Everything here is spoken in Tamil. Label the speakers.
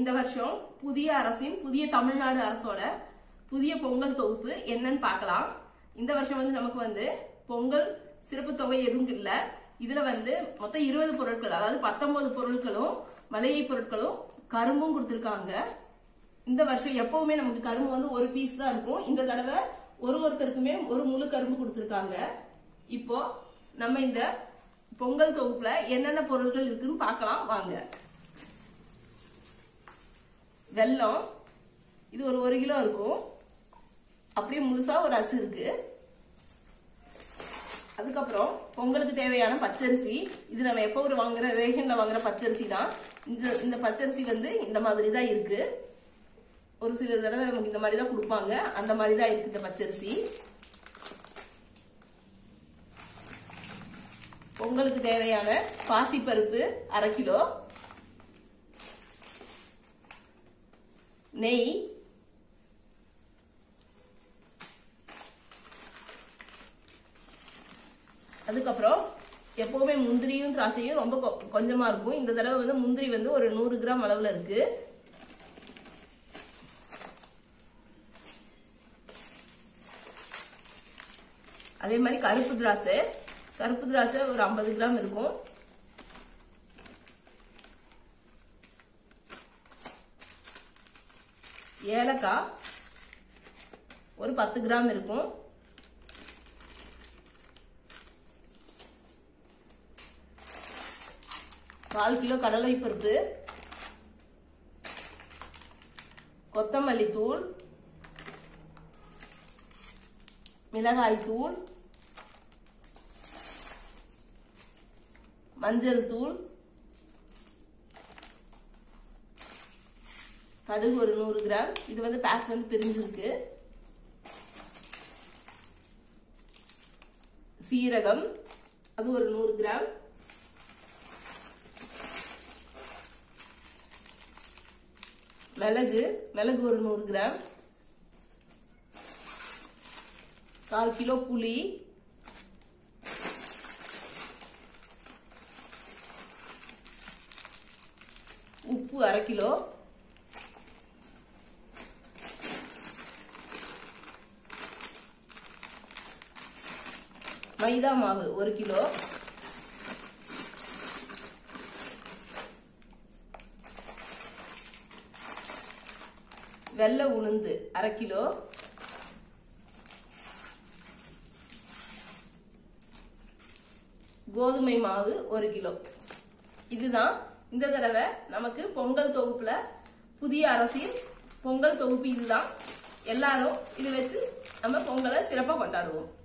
Speaker 1: இந்த வருஷம் புதிய அரசின் புதிய தமிழ்நாடு அரசோட புதிய பொங்கல் தொகுப்பு என்னன்னு பார்க்கலாம் இந்த வருஷம் வந்து நமக்கு வந்து பொங்கல் சிறப்பு தொகை எதுவும் இல்ல இதுல வந்து மொத்தம் இருபது பொருட்கள் அதாவது பத்தொன்பது பொருட்களும் மளிகை பொருட்களும் கரும்பும் கொடுத்திருக்காங்க இந்த வருஷம் எப்பவுமே நமக்கு கரும்பு வந்து ஒரு பீஸ் தான் இருக்கும் இந்த தடவை ஒரு ஒருத்தருக்குமே ஒரு முழு கரும்பு கொடுத்திருக்காங்க இப்போ நம்ம இந்த பொங்கல் தொகுப்புல என்னென்ன பொருட்கள் இருக்குன்னு பார்க்கலாம் வாங்க வெல்லம் இது ஒரு ஒரு கிலோ இருக்கும் அப்படியே முழுசா ஒரு அச்சு இருக்கு அதுக்கப்புறம் பொங்கலுக்கு தேவையான பச்சரிசி இது நம்ம எப்போ ஒரு வாங்குற ரேஷன்ல வாங்குற பச்சரிசி தான் இந்த இந்த பச்சரிசி வந்து இந்த மாதிரி தான் இருக்கு ஒரு சில தடவை நமக்கு இந்த மாதிரி தான் கொடுப்பாங்க அந்த மாதிரி தான் இருக்கு இந்த பச்சரிசி பொங்கலுக்கு தேவையான பாசிப்பருப்பு அரை கிலோ நெய் அதுக்கப்புறம் எப்பவுமே முந்திரியும் திராட்சையும் ரொம்ப கொ- கொஞ்சமா இருக்கும் இந்த தடவை வந்து முந்திரி வந்து ஒரு நூறு கிராம் அளவுல இருக்கு அதே மாதிரி கருப்பு திராட்சை கருப்பு திராட்சை ஒரு ஐம்பது கிராம் இருக்கும் ஏலக்காய் ஒரு பத்து கிராம் இருக்கும் கால் கிலோ கடலை பருப்பு கொத்தமல்லி தூள் மிளகாய் தூள் மஞ்சள் தூள் கடுகு ஒரு நூறு கிராம் இது வந்து பேக் வந்து பிரிஞ்சிருக்கு சீரகம் அது ஒரு நூறு கிராம் மிளகு மிளகு ஒரு நூறு கிராம் கால் கிலோ புளி உப்பு அரை கிலோ மைதா மாவு ஒரு கிலோ வெள்ளை உளுந்து அரை கிலோ கோதுமை மாவு ஒரு கிலோ இதுதான் இந்த தடவை நமக்கு பொங்கல் தொகுப்புல புதிய அரசின் பொங்கல் தொகுப்பு இதுதான் எல்லாரும் இது வச்சு நம்ம பொங்கலை சிறப்பா கொண்டாடுவோம்